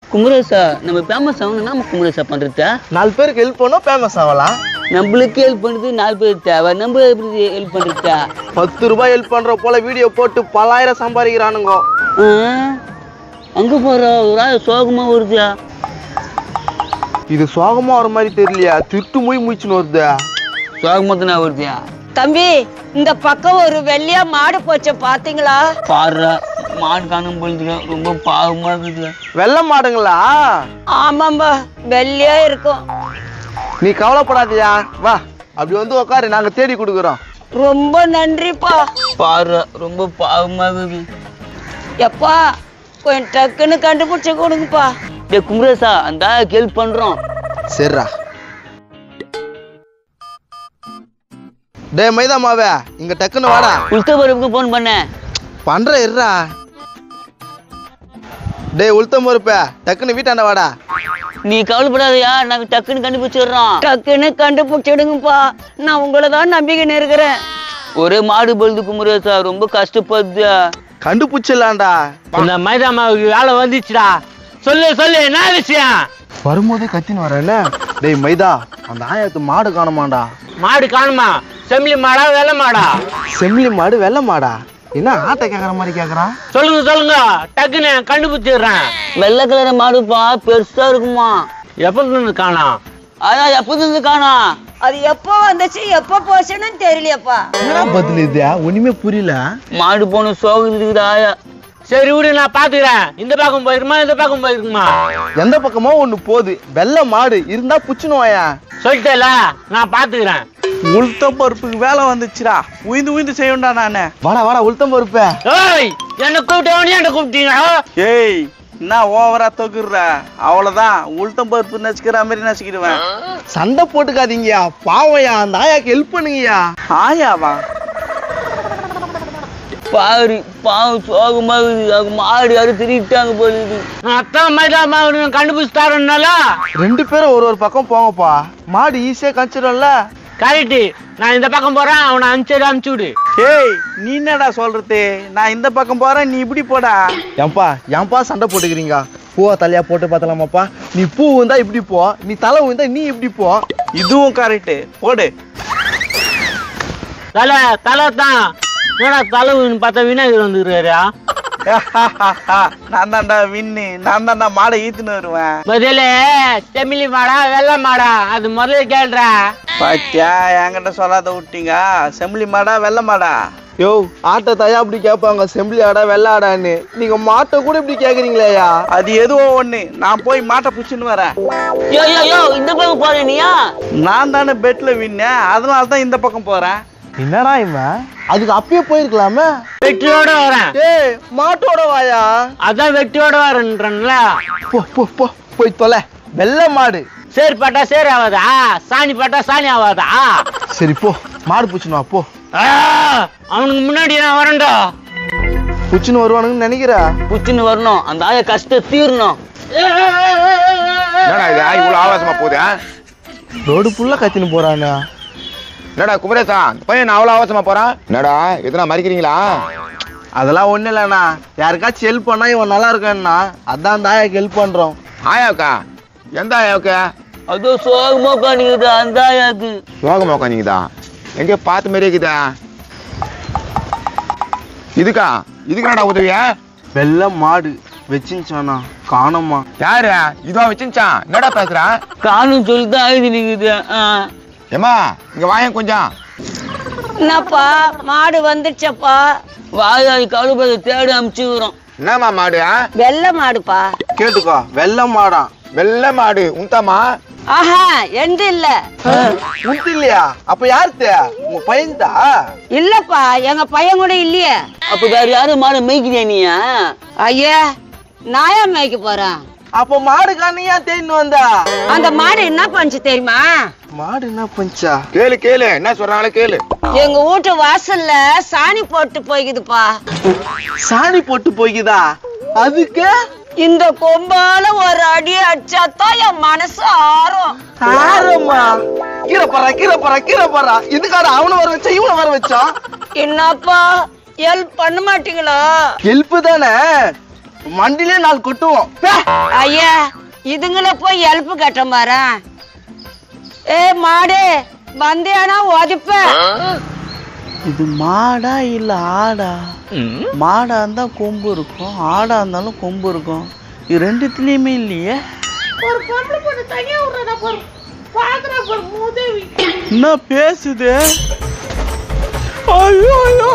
குமரேசா நம்ம ஃபேமஸ் ஆகணும் நம்ம குமரேசா பண்றதா நாலு பேருக்கு ஹெல்ப் பண்ணோம் ஃபேமஸ் ஆகலாம் நம்மளுக்கு ஹெல்ப் பண்ணுறது நாலு பேர் தேவை நம்ம எப்படி ஹெல்ப் பண்ணுறதா பத்து ரூபாய் ஹெல்ப் பண்ற போல வீடியோ போட்டு பலாயிரம் சம்பாதிக்கிறானுங்க அங்கே போகிற ஒரு ஆள் சோகமாக வருதா இது சோகமா வர மாதிரி தெரியலையா திருட்டு மூய் மூச்சுன்னு வருது சோகமாக தானே வருதியா தம்பி இந்த பக்கம் ஒரு வெள்ளையா மாடு போச்சு பாத்தீங்களா பாடுறா மாடு காணும் பொழுது ரொம்ப பாவமாக இருக்குது வெள்ளை மாடுங்களா ஆமாம்பா வெள்ளையா இருக்கும் நீ கவலைப்படாதயா வா அப்படி வந்து உக்காரு நாங்க தேடி கொடுக்குறோம் ரொம்ப நன்றிப்பா பாடுறா ரொம்ப பாவமாக இருக்குது எப்பா கொஞ்சம் டக்குன்னு கண்டுபிடிச்சு கொடுங்கப்பா டே குமரேசா அந்த ஹெல்ப் பண்ணுறோம் சரிடா டேய் மைதா மாவே இங்க டக்குன்னு வாடா உளுத்த பருப்புக்கு ஃபோன் பண்ணேன் பண்ற இருடா டேய் உளுத்தம் பொறுப்ப டக்குன்னு வீட்டாண்ட வாடா நீ கவலைப்படாதயா நாங்கள் டக்குன்னு கண்டுபிடிச்சிடுறோம் டக்குன்னு கண்டுபிடிச்சிடுங்கப்பா நான் உங்களை தான் நம்பிக்கின்னு இருக்கிறேன் ஒரே மாடு பொழுது குமரேசா ரொம்ப கஷ்டப்படுது கண்டுபிடிச்சிடலாம்டா இந்த மைதா மாவுக்கு வேலை வந்துச்சுடா சொல்லு சொல்லு என்ன விஷயம் வரும்போதே கத்தின்னு வரேன்ல டேய் மைதா அந்த ஆயத்து மாடு காணுமாண்டா மாடு காணுமா செம்பிளி மாடா வெள்ளை மாடா செம்பிலி மாடு வெள்ளை மாடா என்ன ஆட்டை கேக்குற மாதிரி கேக்குறான் சொல்லுங்க சொல்லுங்க டக்குன்னு கண்டுபிடிச்சிடுறேன் வெள்ளை கலர் மாடுப்பா பெருசா இருக்குமா எப்போ இருந்து காணோம் அதான் எப்போது காணா அது எப்போ வந்துச்சு எப்போ போச்சுன்னு தெரியலையப்பா என்ன பதில் இது ஒண்ணுமே புரியல மாடு போன சோகம் இருக்குது ஆயா சரி விடு நான் பாத்துக்கிறேன் இந்த பக்கம் போயிருக்குமா இந்த பக்கம் போயிருக்குமா எந்த பக்கமோ ஒண்ணு போகுது வெள்ளை மாடு இருந்தா புச்சுன்னு வாயா சொல்லிட்டேல நான் பாத்துக்கிறேன் உளுத்தம் பருப்புக்கு வேலை வந்துச்சுடா உயிந்து உயிந்து செய்யணும்டா நானு வாடா வாடா உளுத்தம் பொறுப்ப ஏய் என்ன கூப்பிட்டவனே என்ன கூப்பிட்டீங்க ஏய் என்ன ஓவரா தொகுற அவ்வளவுதான் உளுத்தம் பருப்பு நச்சுக்கிற மாதிரி நச்சுக்கிடுவேன் சண்டை போட்டுக்காதீங்கயா பாவம்யா அந்த ஆயாக்கு ஹெல்ப் பண்ணுங்கயா ஆயாவா பாரு பாவம் சோகமா இருக்குது அவங்க மாடு யாரும் திருட்டாங்க போலுது அத்தான் மைதா மாவு கண்டுபிடிச்சு தரேன்னால ரெண்டு பேரும் ஒரு ஒரு பக்கம் போங்கப்பா மாடு ஈஸியா கழிச்சிடும்ல கரெக்டு நான் இந்த பக்கம் போறேன் அவனை அனுப்பிச்சு அனுப்பிச்சு விடு ஏய் நீ என்னடா சொல்றது நான் இந்த பக்கம் போறேன் நீ இப்படி போடா ஏன்பா ஏன்பா சண்டை போட்டுக்கிறீங்க பூவா தலையா போட்டு பார்த்தலாமாப்பா நீ பூ வந்தா இப்படி போ நீ தலை வந்தா நீ இப்படி போ இதுவும் கரெக்ட் போடு தலை தலை தான் என்னடா தலை பார்த்தா விநாயகர் வந்துருக்காரா நான் தான்டா வின்னு நான் தான்டா மாடை ஈத்துன்னு வருவேன் பதிலே செமிலி மாடா வெள்ளை மாடா அது முதல்ல கேள்றா பாத்தியா என்கிட்ட சொல்லாத விட்டீங்க செம்பிளி மாடா வெள்ளை மாடா யோ ஆட்டை தயா அப்படி கேட்பாங்க செம்பிளி ஆடா வெள்ளை ஆடான்னு நீங்க மாட்டை கூட இப்படி கேக்குறீங்களேயா அது எதுவோ ஒண்ணு நான் போய் மாட்டை புடிச்சுன்னு வரேன் யோ யோ யோ இந்த பக்கம் போறேன் நீயா நான் தானே பெட்ல வின்னேன் அதனால தான் இந்த பக்கம் போறேன் என்னடா இவன் அதுக்கு அப்பயே போயிருக்கலாமே வெட்டியோட வரேன் ஏய் மாட்டோட வாயா அதான் வெட்டியோட வரேன்றல போ போ போ போய் தொலை வெள்ளை மாடு சேர் பட்டா சேர் ஆகாதா சாணி பட்டா சாணி ஆகாதா சரி போ மாடு பூச்சின்னு வா போ ஆ, அவனுக்கு முன்னாடி நான் வரேன்டா பூச்சின்னு வருவானுங்கன்னு நினைக்கிற புச்சுன்னு வரணும் அந்த ஆயா கஷ்டம் தீரணும் என்னடா இது இவ்வளவு ஆவேசமா போகுது ஆ? ரோடு ஃபுல்லா கத்தின்னு போறானே என்னடா குமரேசா இந்த பையன் அவ்வளவு ஆவேசமா போறான் என்னடா எதனா மறிக்கிறீங்களா அதெல்லாம் ஒண்ணும் இல்லண்ணா யாருக்காச்சும் ஹெல்ப் பண்ணா இவன் நல்லா இருக்கான்னா அதான் அந்த ஆயாக்கு ஹெல்ப் பண்றோம் ஆயாவுக்கா எந்த ஆயாவுக்கு அதோ சோகமா உட்காந்துக்குது அந்த ஆயாக்கு யோகமா உட்காந்தீங்கதா எங்கேயோ பார்த்த மாதிரியே இருக்குதா இதுக்கா இதுக்கு என்னடா உதவியா வெள்ளை மாடு வச்சுச்சானா காணோமா யாரு இதுவா வச்சுச்சான் என்னடா பேசுறா காணும் சொல்லி தான் ஆயுது நிக்குது ஆ. ஏமா இங்க வாயன் கொஞ்சம் என்னப்பா மாடு வந்துடுச்சப்பா வாயா கழுப்பதை தேடி அமுச்சுக்கிறோம் என்னம்மா மாடு ஆ? வெள்ளை மாடுப்பா கேட்டுக்கோ வெள்ளை மாடா வெள்ளை மாடு உண்டாமா ஆஹா எந்த இல்ல உண்டு இல்லையா அப்ப யாருத்த உங்க பையன்தா இல்லப்பா எங்க பையன் கூட இல்லையே அப்ப வேற யாரும் மாடு மேய்க்கிறியா நீயா ஐயா நாயா மேய்க்க போறேன் அப்ப மாடு காணியா தேடின்னு வந்தா அந்த மாடு என்ன பண்ணுச்சு தெரியுமா மாடு என்ன பஞ்சா கேளு கேளு என்ன சொல்றாங்களே கேளு எங்க வீட்டு வாசல்ல சாணி போட்டு போய்க்குதுப்பா சாணி போட்டு போய்க்குதா அதுக்கு இந்த கொம்பால ஒரு அடி அடிச்சாதான் என் மனசு ஆறும் ஆரம்மா கீரை பறா கீரை பறா கீரை பறா இதுக்கார அவனை வர வச்சா இவனை வர வச்சான் என்னப்பா ஹெல்ப் பண்ண மாட்டீங்களா ஹெல்ப் தானே மண்டிலே நாலு கொட்டுவோம் பே. ஐயா இதுங்கள போய் ஹெல்ப் கேட்ட பாரு ஏ மாடு வந்தியானா உதைப்ப இது மாடா இல்ல ஆடா மாடா இருந்தா கொம்பு இருக்கும் ஆடா இருந்தாலும் கொம்பு இருக்கும் இது ரெண்டுத்துலயுமே இல்லையே என்ன பேசுது ஐயோ ஐயோ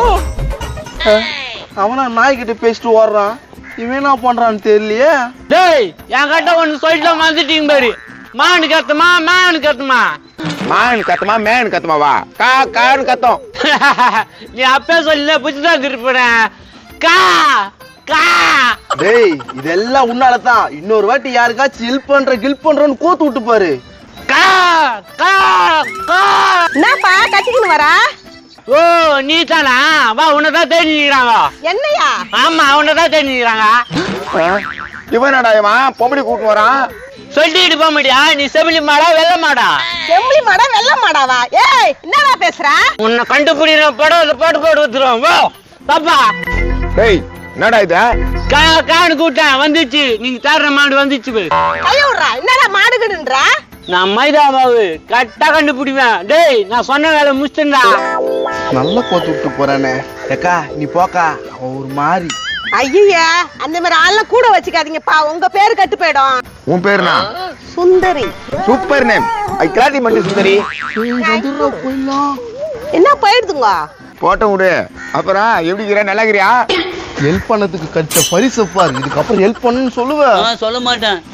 அவனா நாய்கிட்ட பேசிட்டு ஓடுறான் இவன் என்ன பண்றான்னு தெரியலையே டேய் என் கிட்ட ஒண்ணு சொல்லிட்டு வந்துட்டீங்க பாரு மானு கத்துமா மேனு கத்துமா மான் கத்துமா மேன் கத்துமா வா கா கான்னு கத்தம் நீ அப்பே சொல்லல புச்சுதான் திருப்பினேன் கா கா டேய் இதெல்லாம் உன்னாலதான் இன்னொரு வாட்டி யாருக்காச்சும் ஹெல்ப் பண்ற கில்ப் பண்றன்னு கோத்து விட்டு பாரு கா கா கா என்னப்பா கத்திக்கின்னு வரா ஓ நீ தானா வா உன்னதான் தேடி நிக்கிறாங்க என்னையா ஆமா உன்னதான் தேடி நிக்கிறாங்க இவனடா இவன் பொம்பளை கூட்டு வரான் சொல்லிட்டு போக முடியா நீ செவிலி மாடா வெள்ள மாடா செம்பளி மாடா வெள்ள மாடாவா ஏய் என்னடா பேசுற உன்னை கண்டுபிடிக்கிற படம் போட்டு போட்டு ஊத்துருவோம் வா பாப்பா டேய் என்னடா இது கா கான்னு கூட்டேன் வந்துச்சு நீங்க தேடுற மாடு வந்துச்சு பாரு. கைய விடுறா என்னடா மாடுகடுன்ற நான் மைதா மாவு கரெக்டா கண்டுபிடிப்பேன் டேய் நான் சொன்ன வேலை முடிச்சுட்டா நல்லா கோத்து விட்டு போறானே ஏக்கா நீ போக்கா அவன் ஒரு மாதிரி ஐயா அந்த மாதிரி ஆள்லாம் கூட வச்சுக்காதீங்கப்பா உங்க பேரு கட்டு போயிடும் உன் பேருனா சுந்தரி சூப்பர் நேம் ஐ கிளாட்டி மண்டி சுந்தரி போயிடலாம் என்ன போயிடுதுங்க போட்டோ விடு அப்புறம் எப்படி இருக்கிற நல்லா இருக்கிறியா ஹெல்ப் பண்ணதுக்கு கட்ட பரிசு பாரு இதுக்கப்புறம் ஹெல்ப் பண்ணுன்னு சொல்லுவேன் நான் சொல்ல மாட்டேன்